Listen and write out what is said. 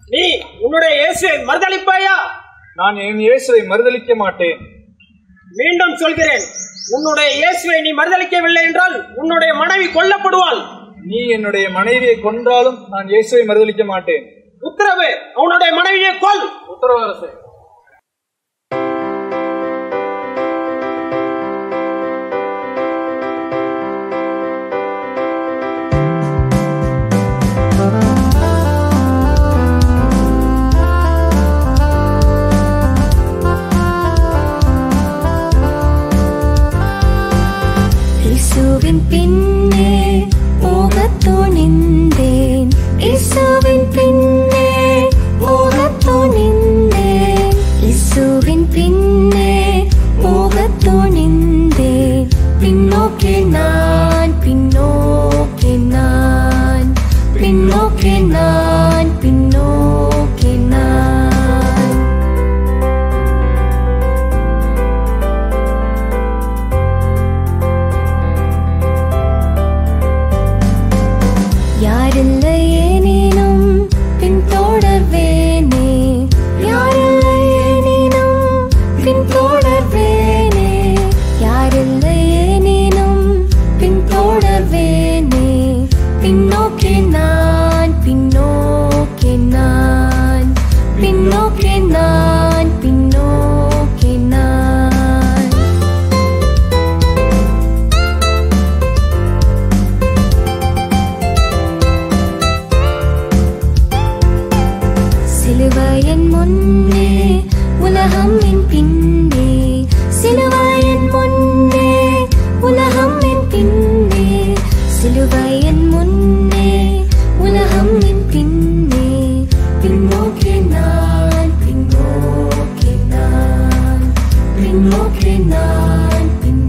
நீ உன்னுடைய இயேசுவை மறுதளிப்பாயா நான் என் இயேசுவை மறுதலிக்க மாட்டேன் மீண்டும் சொல்கிறேன் உன்னுடைய இயேசுவை நீ மறுதளிக்கவில்லை என்றால் உன்னுடைய மனைவி கொல்லப்படுவாள் நீ என்னுடைய மனைவியை கொன்றாலும் நான் இயேசுவை மறுதலிக்க மாட்டேன் உத்தரவு அவனுடைய மனைவியை கொல் உத்தரவு அரசே இயேசுவின் பின்னே போகத் துணிந்தேன் இயேசுவின் பின்னே போகத் துணிந்தேன் இயேசுவின் பின்னே போகத் துணிந்தேன் பின்னோக்கி நான் பின்னோக்கி நான் பின்னோக்கி நான் பின்னோக்கி நான் யாரில்லை எனினும் பின்தொடர்வேனே யாரில்லை எனினும் பின்தொடர்வேனே யாரில்லை எனினும் பின்தொடர்வேனே பின்னோக்கி நான் பின்னோக்கி நான் பின்னோக்கி நான் பின்னோக்கி நான் சிலுவையின் முன்னே உலகம் என் பின்னே சிலுவையின் முன்னே உலகம் என் பின்னே சிலுவையின் முன்னே உலகம் என் பின்னே பின்னோக்கி நான் பின்னோக்கி நான் பின்னோக்கி நான் பின்னோக்கி